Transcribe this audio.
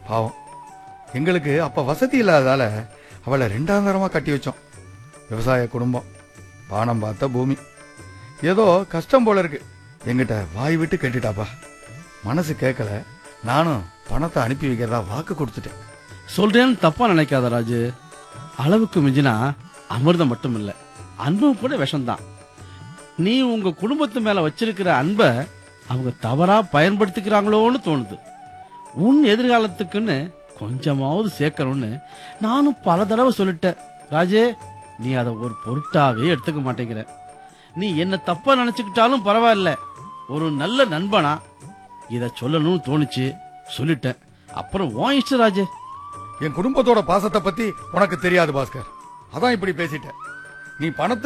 பாவம் எங்களுக்கு அப்ப வசதி இல்லாததால அவளை ரெண்டாம் தரமா கட்டி வச்சோம் விவசாய குடும்பம் பானம் பார்த்த பூமி ஏதோ கஷ்டம் போல இருக்கு எங்கிட்ட வாய் விட்டு கேட்டுட்டாப்பா மனசு கேட்கல நானும் பணத்தை அனுப்பி வைக்கிறதா வாக்கு கொடுத்துட்டேன் சொல்றேன்னு தப்பா நினைக்காத ராஜு அளவுக்கு மிஞ்சினா அமிர்தம் மட்டும் இல்ல அன்பும் கூட விஷம்தான் நீ உங்க குடும்பத்து மேல வச்சிருக்கிற அன்பை அவங்க தவறா பயன்படுத்திக்கிறாங்களோன்னு தோணுது உன் எதிர்காலத்துக்குன்னு கொஞ்சமாவது சேர்க்கணும்னு நானும் பல தடவை சொல்லிட்டேன் ராஜே நீ அதை ஒரு பொருட்டாவே எடுத்துக்க மாட்டேங்கிற நீ என்ன தப்பா நினைச்சுக்கிட்டாலும் பரவாயில்ல ஒரு நல்ல நண்பனா இத சொல்லணும்னு தோணுச்சு சொல்லிட்டேன் அப்புறம் உன் இஷ்டம் ராஜே என் குடும்பத்தோட பாசத்தை பத்தி உனக்கு தெரியாது பாஸ்கர் அதான் இப்படி பேசிட்டேன் நீ பணத்தை